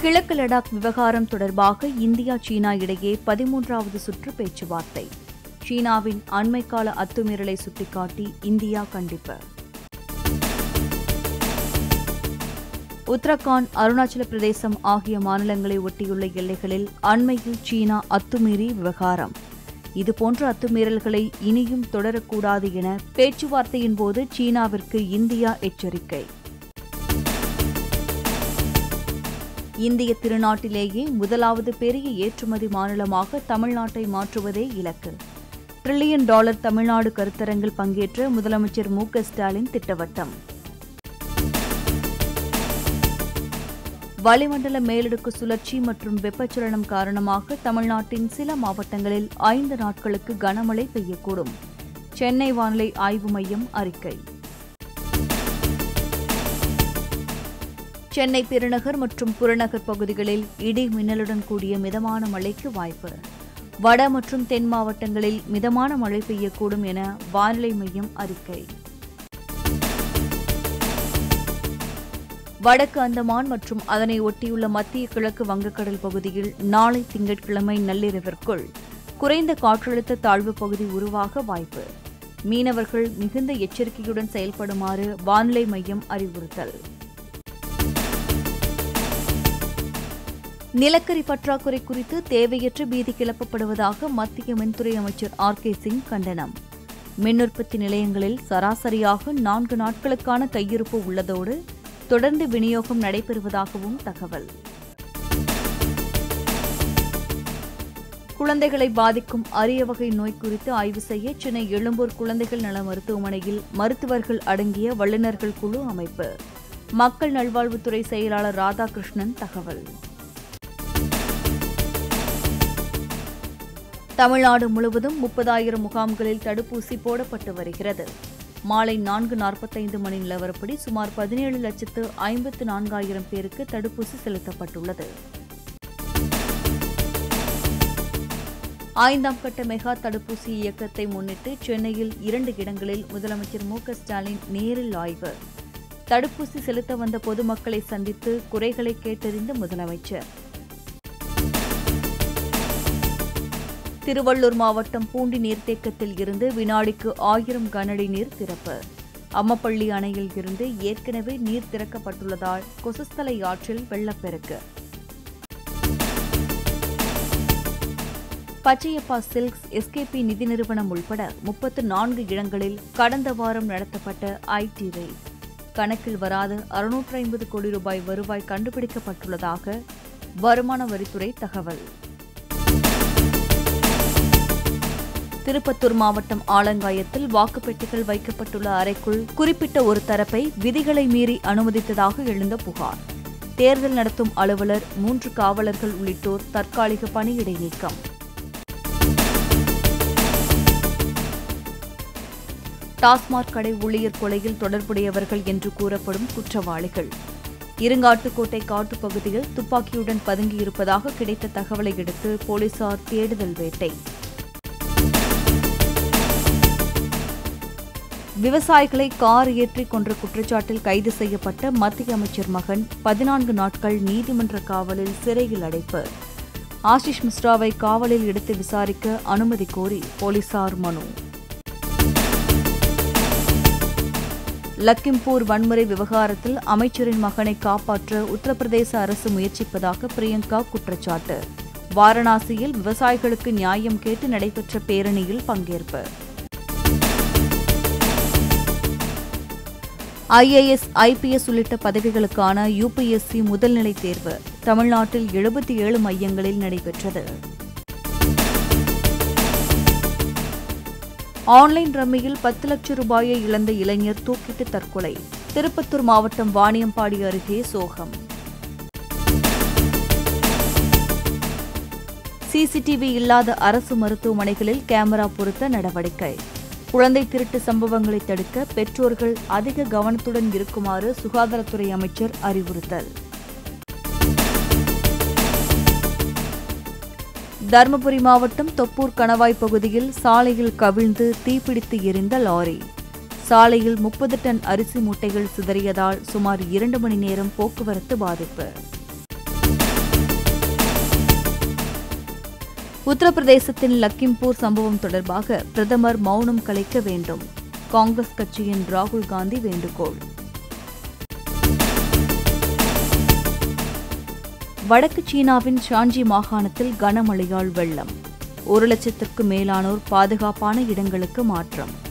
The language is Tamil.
கிழக்கு லடாக் விவகாரம் தொடர்பாக இந்தியா சீனா இடையே பதிமூன்றாவது சுற்று பேச்சுவார்த்தை சீனாவின் அண்மைக்கால அத்துமீறலை சுட்டிக்காட்டி இந்தியா கண்டிப்பு உத்தரகாண்ட் அருணாச்சல பிரதேசம் ஆகிய மாநிலங்களை ஒட்டியுள்ள எல்லைகளில் அண்மையில் சீனா அத்துமீறி விவகாரம் இதுபோன்ற அத்துமீறல்களை இனியும் தொடரக்கூடாது என பேச்சுவார்த்தையின் போது சீனாவிற்கு இந்தியா எச்சரிக்கை இந்திய திருநாட்டிலேயே முதலாவது பெரிய ஏற்றுமதி மாநிலமாக தமிழ்நாட்டை மாற்றுவதே இலக்கு டிரில்லியன் டாலர் தமிழ்நாடு கருத்தரங்கில் பங்கேற்ற முதலமைச்சர் மு க ஸ்டாலின் திட்டவட்டம் வளிமண்டல மேலடுக்கு சுழற்சி மற்றும் வெப்பச்சலனம் காரணமாக தமிழ்நாட்டின் சில மாவட்டங்களில் ஐந்து நாட்களுக்கு கனமழை பெய்யக்கூடும் சென்னை வானிலை ஆய்வு மையம் அறிக்கை சென்னை பெருநகர் மற்றும் புறநகர் பகுதிகளில் இடி மின்னலுடன் கூடிய மிதமான மழைக்கு வாய்ப்பு வட மற்றும் தென் மாவட்டங்களில் மிதமான மழை பெய்யக்கூடும் என வானிலை மையம் அறிக்கை வடக்கு அந்தமான் மற்றும் அதனை ஒட்டியுள்ள மத்திய கிழக்கு வங்கக்கடல் பகுதியில் நாளை திங்கட்கிழமை நள்ளிரவிற்குள் குறைந்த காற்றழுத்த தாழ்வு பகுதி உருவாக வாய்ப்பு மீனவர்கள் மிகுந்த எச்சரிக்கையுடன் செயல்படுமாறு வானிலை மையம் அறிவுறுத்தல் நிலக்கரி பற்றாக்குறை குறித்து தேவையற்ற பீதி கிளப்பப்படுவதாக மத்திய மின்துறை அமைச்சர் ஆர் கே சிங் கண்டனம் மின் உற்பத்தி நிலையங்களில் சராசரியாக நான்கு நாட்களுக்கான கையிருப்பு உள்ளதோடு தொடர்ந்து விநியோகம் நடைபெறுவதாகவும் தகவல் குழந்தைகளை பாதிக்கும் அரிய வகை நோய் குறித்து ஆய்வு செய்ய சென்னை எழும்பூர் குழந்தைகள் நல மருத்துவமனையில் மருத்துவர்கள் அடங்கிய வல்லுநர்கள் குழு அமைப்பு மக்கள் நல்வாழ்வுத்துறை செயலாளர் ராதாகிருஷ்ணன் தகவல் தமிழ்நாடு முழுவதும் முப்பதாயிரம் முகாம்களில் தடுப்பூசி போடப்பட்டு வருகிறது மாலை நான்கு நாற்பத்தைந்து மணி நிலவரப்படி சுமார் பதினேழு லட்சத்து ஐம்பத்து நான்காயிரம் பேருக்கு தடுப்பூசி செலுத்தப்பட்டுள்ளது ஐந்தாம் கட்ட மெகா தடுப்பூசி இயக்கத்தை முன்னிட்டு சென்னையில் இரண்டு இடங்களில் முதலமைச்சர் மு க ஸ்டாலின் நேரில் ஆய்வு தடுப்பூசி செலுத்த வந்த பொதுமக்களை சந்தித்து குறைகளை கேட்டறிந்த முதலமைச்சர் திருவள்ளூர் மாவட்டம் பூண்டி நீர்த்தேக்கத்தில் இருந்து வினாடிக்கு ஆயிரம் கனஅடி நீர் திறப்பு அம்மப்பள்ளி அணையில் இருந்து ஏற்கனவே நீர் திறக்கப்பட்டுள்ளதால் கொசஸ்தலை ஆற்றில் வெள்ளப்பெருக்கு பச்சையப்பா சில்க்ஸ் எஸ்கேபி நிதி நிறுவனம் உள்பட முப்பத்து நான்கு இடங்களில் கடந்த வாரம் நடத்தப்பட்ட ஐடி ரெய்ட் கணக்கில் வராத அறுநூற்று ஐம்பது கோடி ரூபாய் வருவாய் கண்டுபிடிக்கப்பட்டுள்ளதாக வருமான வரித்துறை தகவல் திருப்பத்தூர் மாவட்டம் ஆலங்காயத்தில் வாக்குப்பெட்டிகள் வைக்கப்பட்டுள்ள அறைக்குள் குறிப்பிட்ட ஒரு தரப்பை விதிகளை மீறி அனுமதித்ததாக எழுந்த புகார் தேர்தல் நடத்தும் அலுவலர் மூன்று காவலர்கள் உள்ளிட்டோர் தற்காலிக பணியிடை நீக்கம் டாஸ்மாக் கடை ஊழியர் கொலையில் தொடர்புடையவர்கள் என்று கூறப்படும் குற்றவாளிகள் இருங்காட்டுக்கோட்டை காட்டுப்பகுதியில் துப்பாக்கியுடன் பதுங்கியிருப்பதாக கிடைத்த தகவலை அடுத்து போலீசார் தேடுதல் வேட்டை விவசாயிகளை கார் ஏற்றி கொன்ற குற்றச்சாட்டில் கைது செய்யப்பட்ட மத்திய அமைச்சர் மகன் பதினான்கு நாட்கள் நீதிமன்ற காவலில் சிறையில் அடைப்பு ஆஷிஷ் மிஸ்ராவை காவலில் எடுத்து விசாரிக்க அனுமதி கோரி போலீசார் மனு லக்கிம்பூர் வன்முறை விவகாரத்தில் அமைச்சரின் மகனை காப்பாற்ற உத்தரப்பிரதேச அரசு முயற்சிப்பதாக பிரியங்கா குற்றச்சாட்டு வாரணாசியில் விவசாயிகளுக்கு நியாயம் கேட்டு நடைபெற்ற பேரணியில் பங்கேற்பு ஐஏஎஸ் ஐபிஎஸ் உள்ளிட்ட பதவிகளுக்கான யுபிஎஸ்சி முதல்நிலை தேர்வு தமிழ்நாட்டில் எழுபத்தி ஏழு மையங்களில் நடைபெற்றது ஆன்லைன் ரம்மியில் பத்து லட்சம் ரூபாயை இழந்த இளைஞர் தூக்கிட்டு தற்கொலை திருப்பத்தூர் மாவட்டம் வாணியம்பாடி அருகே சோகம் சிசிடிவி இல்லாத அரசு மருத்துவமனைகளில் கேமரா பொருத்த நடவடிக்கை குழந்தை திருட்டு சம்பவங்களை தடுக்க பெற்றோர்கள் அதிக கவனத்துடன் இருக்குமாறு சுகாதாரத்துறை அமைச்சர் அறிவுறுத்தல் தருமபுரி மாவட்டம் தொப்பூர் கணவாய் பகுதியில் சாலையில் கவிழ்ந்து தீப்பிடித்து எரிந்த லாரி சாலையில் முப்பது டன் அரிசி மூட்டைகள் சிதறியதால் சுமார் இரண்டு மணி நேரம் போக்குவரத்து பாதிப்பு உத்தரப்பிரதேசத்தின் லக்கிம்பூர் சம்பவம் தொடர்பாக பிரதமர் மௌனம் கலைக்க வேண்டும் காங்கிரஸ் கட்சியின் ராகுல் காந்தி வேண்டுகோள் வடக்கு சீனாவின் ஷாஞ்சி மாகாணத்தில் கனமழையால் வெள்ளம் ஒரு லட்சத்திற்கு மேலானோர் பாதுகாப்பான இடங்களுக்கு மாற்றம்